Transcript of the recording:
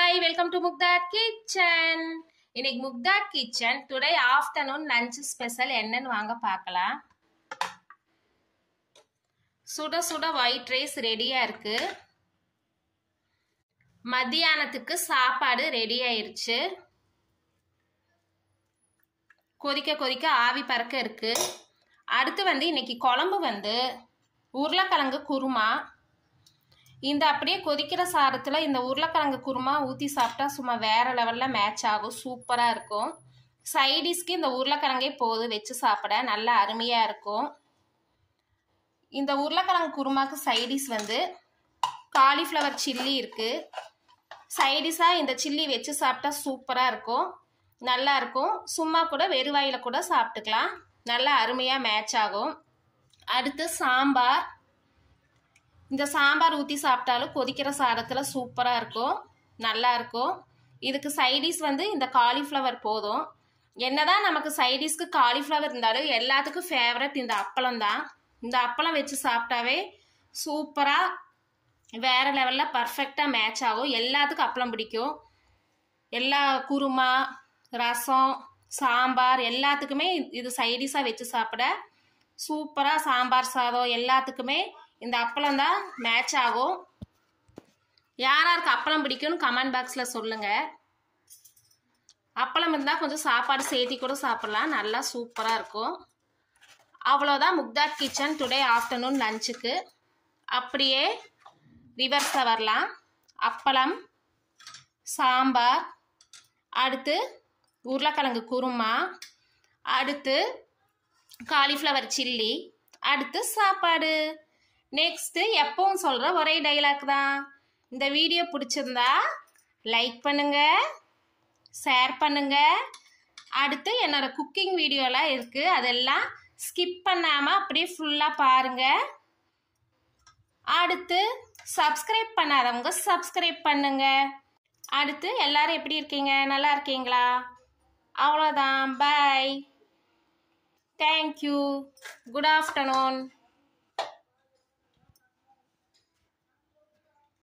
hi welcome to Mukthad kitchen இன்னைக்கு Mukthad kitchen today afternoon lunch special என்னன்னு வாங்க பார்க்கலாம் சுட சுட ஒயிட் ரைஸ் ரெடியா இருக்கு மத்தியானத்துக்கு சாப்பாடு ரெடி ஆயிருச்சு கொதிக்க கொதிக்க ஆவி பறக்க இருக்கு அடுத்து வந்து இன்னைக்கு குழம்பு வந்து உருளைக்கிழங்கு குருமா இந்த அப்படியே கொதிக்கிற சாதத்தில் இந்த உருளைக்கிழங்கு குருமா ஊற்றி சாப்பிட்டா சும்மா வேற லெவலில் மேட்ச் ஆகும் சூப்பராக இருக்கும் சைடிஷ்க்கு இந்த உருளைக்கிழங்கே போது வச்சு சாப்பிட நல்லா அருமையாக இருக்கும் இந்த உருளைக்கிழங்கு குருமாக்கு சைடிஷ் வந்து காலிஃப்ளவர் சில்லி இருக்குது சைடிஷாக இந்த சில்லி வச்சு சாப்பிட்டா சூப்பராக இருக்கும் நல்லா இருக்கும் சும்மா கூட வெறுவாயில் கூட சாப்பிட்டுக்கலாம் நல்லா அருமையாக மேட்ச் ஆகும் அடுத்து சாம்பார் இந்த சாம்பார் ஊற்றி சாப்பிட்டாலும் கொதிக்கிற சாதத்தில் சூப்பராக இருக்கும் நல்லா இருக்கும் இதுக்கு சைடிஷ் வந்து இந்த காலிஃப்ளவர் போதும் என்னதான் நமக்கு சைடிஷ்க்கு காலிஃப்ளவர் இருந்தாலும் எல்லாத்துக்கும் ஃபேவரட் இந்த அப்பளம் தான் இந்த அப்பளம் வச்சு சாப்பிட்டாவே சூப்பராக வேற லெவலில் பர்ஃபெக்டாக மேட்ச் ஆகும் எல்லாத்துக்கும் அப்பளம் பிடிக்கும் எல்லா குருமா ரசம் சாம்பார் எல்லாத்துக்குமே இது சைடிஷாக வச்சு சாப்பிட சூப்பராக சாம்பார் சாதம் எல்லாத்துக்குமே இந்த அப்பளம் தான் மேட்ச் ஆகும் யார் யாருக்கு அப்பளம் பிடிக்கும்னு கமெண்ட் பாக்ஸில் சொல்லுங்கள் அப்பளம் இருந்தால் கொஞ்சம் சாப்பாடு சேர்த்தி கூட சாப்பிட்லாம் நல்லா சூப்பராக இருக்கும் அவ்வளோதான் முக்தாட் கிச்சன் டுடே ஆஃப்டர்நூன் லஞ்சுக்கு அப்படியே ரிவர்ஸில் வரலாம் அப்பளம் சாம்பார் அடுத்து உருளைக்கிழங்கு குருமா அடுத்து காலிஃப்ளவர் சில்லி அடுத்து சாப்பாடு நெக்ஸ்ட்டு எப்பவும் சொல்கிற ஒரே டைலாக் தான் இந்த வீடியோ பிடிச்சிருந்தா லைக் பண்ணுங்க ஷேர் பண்ணுங்க அடுத்து என்னோட குக்கிங் வீடியோலாம் இருக்குது அதெல்லாம் ஸ்கிப் பண்ணாமல் அப்படியே ஃபுல்லாக பாருங்கள் அடுத்து சப்ஸ்கிரைப் பண்ணாதவங்க சப்ஸ்கிரைப் பண்ணுங்க அடுத்து எல்லாரும் எப்படி இருக்கீங்க நல்லா இருக்கீங்களா அவ்வளோதான் பாய் தேங்க்யூ குட் ஆஃப்டர்நூன்